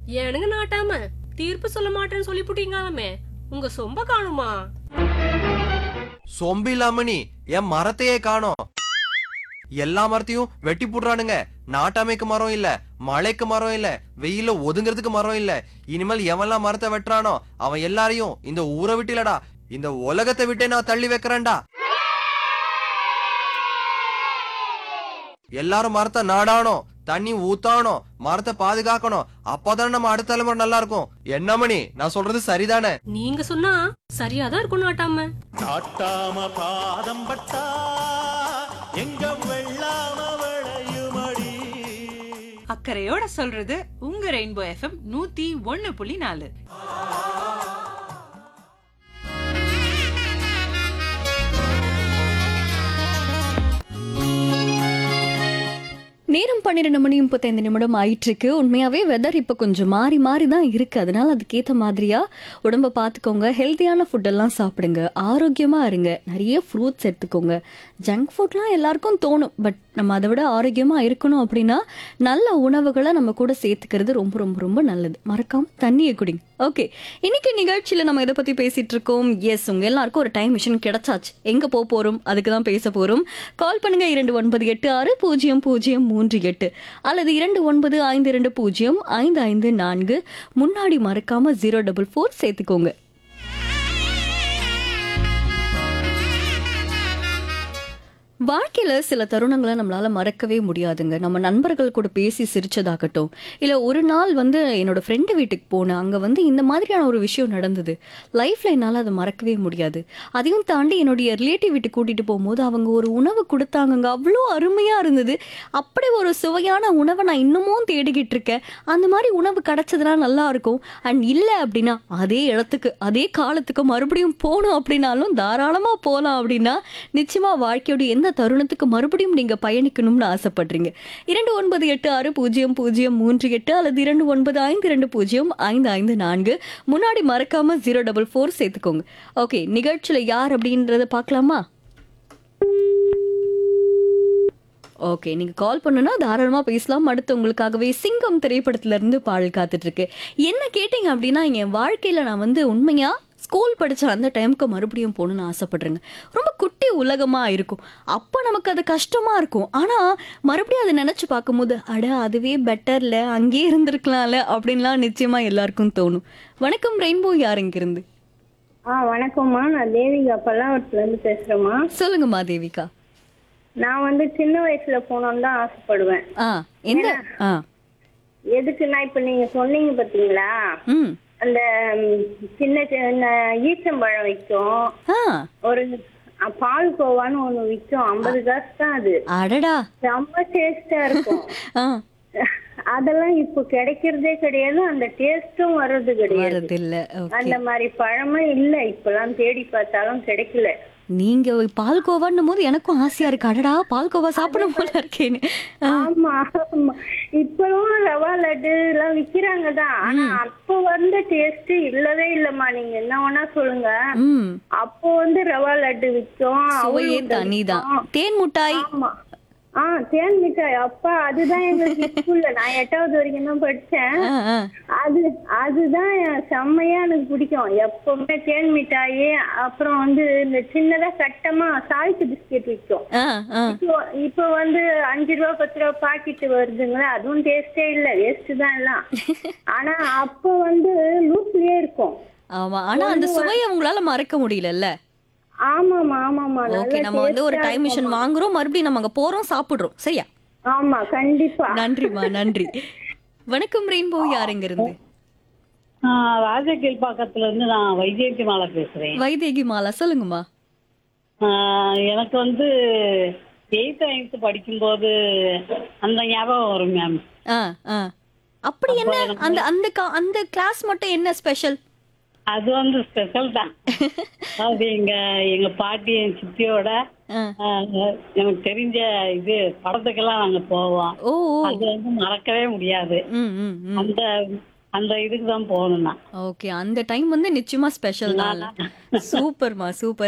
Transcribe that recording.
ஏனுங்க நாட்டாம தீர்ப்பு சொல்ல மாட்டேன்னு சொல்லி புட்டீங்களாமே உங்க சொம்ப காணுமா சொம்பு இல்லாம நீ என் மரத்தையே காணோம் எல்லா மரத்தையும் வெட்டி போடுறானுங்க நாட்டாமைக்கு மரம் இல்ல மழைக்கு மரம் இல்ல வெயில ஒதுங்கிறதுக்கு மரம் இல்ல இனிமேல் எவன்லாம் மரத்தை வெட்டுறானோ அவன் எல்லாரையும் இந்த ஊரை விட்டு இல்லடா இந்த உலகத்தை விட்டே நான் தள்ளி வைக்கிறேன்டா எல்லாரும் மரத்தை நாடானோம் தண்ணி ஊத்தானோம் மரத்தை பாதுகாக்கணும் அப்போதானே நம்ம அடுத்த தலைமுறை நல்லா இருக்கும் என்ன மணி நான் சொல்றது சரிதானே நீங்க சொன்னா சரியாதான் இருக்கும் நாட்டாம நாட்டாம பாதம் பட்டா எங்க வெள்ளாம விளையுமடி அக்கறையோட சொல்றது உங்க ரெயின்போ எஃப்எம் நூத்தி ஒண்ணு புள்ளி நாலு நேரம் பன்னிரெண்டு மணி முப்பத்தைந்து நிமிடம் ஆயிட்டிருக்கு உண்மையாகவே வெதர் இப்போ கொஞ்சம் மாறி மாறி தான் இருக்குது அதனால அதுக்கேற்ற மாதிரியா உடம்ப பார்த்துக்கோங்க ஹெல்த்தியான ஃபுட்டெல்லாம் சாப்பிடுங்க ஆரோக்கியமாக இருங்க நிறைய ஃப்ரூட்ஸ் எடுத்துக்கோங்க ஜங்க் ஃபுட்லாம் எல்லாருக்கும் தோணும் பட் நம்ம அதை விட ஆரோக்கியமாக இருக்கணும் அப்படின்னா நல்ல உணவுகளை நம்ம கூட சேர்த்துக்கிறது ரொம்ப ரொம்ப ரொம்ப நல்லது மறக்காம தண்ணியை குடிங்க ஓகே இன்னைக்கு நிகழ்ச்சியில் நம்ம இதை பற்றி பேசிட்டு இருக்கோம் எஸ் உங்க எல்லாருக்கும் ஒரு டைம் மிஷின் கிடைச்சாச்சு எங்கே போக போகிறோம் அதுக்கு தான் பேச போகிறோம் கால் பண்ணுங்க இரண்டு ஒன்பது எட்டு ஆறு பூஜ்ஜியம் பூஜ்ஜியம் மூன்று எட்டு அல்லது இரண்டு ஒன்பது ஐந்து இரண்டு பூஜ்ஜியம் ஐந்து ஐந்து நான்கு முன்னாடி மறக்காம ஜீரோ டபுள் ஃபோர் சேர்த்துக்கோங்க வாழ்க்கையில சில தருணங்களை நம்மளால மறக்கவே முடியாதுங்க நம்ம நண்பர்கள் கூட பேசி சிரிச்சதாகட்டும் இல்ல ஒரு நாள் வந்து என்னோட ஃப்ரெண்டு வீட்டுக்கு போனேன் அங்க வந்து இந்த மாதிரியான ஒரு விஷயம் நடந்தது லைஃப்ல என்னால அதை மறக்கவே முடியாது அதையும் தாண்டி என்னுடைய ரிலேட்டிவ் வீட்டுக்கு கூட்டிட்டு போகும்போது அவங்க ஒரு உணவு கொடுத்தாங்கங்க அவ்வளோ அருமையா இருந்தது அப்படி ஒரு சுவையான உணவை நான் இன்னமும் தேடிக்கிட்டு இருக்கேன் அந்த மாதிரி உணவு கிடைச்சதுனா நல்லா இருக்கும் அண்ட் இல்லை அப்படின்னா அதே இடத்துக்கு அதே காலத்துக்கு மறுபடியும் போகணும் அப்படின்னாலும் தாராளமா போகலாம் அப்படின்னா நிச்சயமா வாழ்க்கையோட எந்த தருணத்துக்கு மறுபடியும் நீங்க பயணிக்கணும்னு ஆசைப்படுறீங்க இரண்டு ஒன்பது எட்டு ஆறு பூஜ்ஜியம் பூஜ்ஜியம் மூன்று எட்டு அல்லது இரண்டு ஒன்பது ஐந்து இரண்டு பூஜ்ஜியம் ஐந்து ஐந்து நான்கு முன்னாடி மறக்காம ஜீரோ டபுள் ஃபோர் சேர்த்துக்கோங்க ஓகே நிகழ்ச்சியில யார் அப்படின்றத பார்க்கலாமா ஓகே நீங்க கால் பண்ணுனா தாராளமா பேசலாம் அடுத்து உங்களுக்காகவே சிங்கம் திரைப்படத்துல இருந்து பாடல் காத்துட்டு இருக்கு என்ன கேட்டீங்க அப்படின்னா என் வாழ்க்கையில நான் வந்து உண்மையா ஸ்கூல் படிச்ச அந்த டைமுக்கு மறுபடியும் போகணும்னு ஆசைப்படுறேங்க ரொம்ப குட்டி உலகமா இருக்கும் அப்போ நமக்கு அது கஷ்டமா இருக்கும் ஆனா மறுபடியும் அதை நினைச்சு பார்க்கும்போது அட அதுவே பெட்டர்ல அங்கேயே இருந்திருக்கலாம்ல அப்படின்லாம் நிச்சயமா எல்லாருக்கும் தோணும் வணக்கம் ரெயின்போ யார் இங்கிருந்து ஆ வணக்கம்மா நான் தேவிகா பல்லாவரத்துல இருந்து பேசுறேம்மா சொல்லுங்கம்மா தேவிகா நான் வந்து சின்ன வயசுல போனோம்னு தான் ஆசைப்படுவேன் ஆ எந்த ஆ எதுக்குன்னா இப்ப நீங்க சொன்னீங்க பாத்தீங்களா ம் அந்த ம், சின்ன சின்ன ஈச்சம்பழம் விற்கும் ஆ ஒரு அ, பால் கோவான்னு ஒண்ணு விற்கும் ஐம்பது காசு தான் அது அடடா ரொம்ப டேஸ்டா இருக்கும் ஆ அதெல்லாம் இப்போ கிடைக்கிறதே கிடையாது அந்த டேஸ்டும் வர்றது கிடையாது வரதில்ல ஓகே அந்த மாதிரி பழமும் இல்ல இப்பெல்லாம் தேடி பார்த்தாலும் கிடைக்கல நீங்க பால்கோவான்னும் போது எனக்கும் ஆசையா இருக்கு அடடா பால்கோவா சாப்பிடும் போல இருக்கேன்னு ஆமா ஆமா இப்பவும் ரவா லட்டு எல்லாம் விக்கிறாங்க தான் ஆனா அப்போ வந்த டேஸ்ட் இல்லவே இல்லம்மா நீங்க என்ன வேணா சொல்லுங்க ம் அப்போ வந்து ரவா லட்டு விற்கும் சுவையே தனிதான் தேன் முட்டாய் ஆமா ஆ தேன் மிட்டாய் அப்பா அதுதான் எங்களுக்கு ஸ்கூல்ல நான் எட்டாவது வரைக்கும் தான் படிச்சேன் ஆ, ஆ. அது அதுதான் செம்மையா எனக்கு பிடிக்கும் எப்பவுமே தேன் மிட்டாய் அப்புறம் வந்து இந்த சின்னதா கட்டமா சால்ட் பிஸ்கெட் விற்கும் ஆ, ஆ. இப்போ இப்போ வந்து அஞ்சு ரூபா பத்து ரூபா பாக்கெட் வருதுங்களா அதுவும் டேஸ்டே இல்ல வேஸ்ட் தான் எல்லாம் ஆனா அப்போ வந்து லூப்லயே இருக்கும் ஆமா ஆனா அந்த சுவையை உங்களால மறக்க முடியலல்ல ஆமாமா ஆமாமா ஓகே நல்ல நம்ம வந்து ஒரு taste ஆ டைம் மிஷின் இருக்கும்மா. வாங்குறோம் மறுபடியும் நம்ம அங்க போறோம் சாப்பிடுறோம் சரியா ஆமா கண்டிப்பா நன்றிமா நன்றி வணக்கம் ரெயின்போ யாருங்க இருந்து ராஜகீழ் பக்கத்துல இருந்து நான் வைஜெயந்தி மாலா பேசுறேன் வைதேகி மாலா சொல்லுங்கம்மா ஆஹ் எனக்கு வந்து எயித் நைன்த் படிக்கும்போது அந்த ஞாபகம் வரும் மேம் ஆ ஆ அப்படி என்ன அந்த அந்த கா- அந்த கிளாஸ் மட்டும் என்ன ஸ்பெஷல் அது வந்து ஸ்பெஷல் தான் அது எங்க எங்க பாட்டி என் சித்தியோட ஆஹ், எனக்கு தெரிஞ்ச இது படத்துக்கெல்லாம் நாங்க போவோம் ஓ ஓ. அது வந்து மறக்கவே முடியாது ம் ம் ம் அந்த அந்த இதுக்கு தான் போகணும் நான் ஓகே அந்த டைம் வந்து நிச்சயமா ஸ்பெஷல் தான் சூப்பர்மா சூப்பர்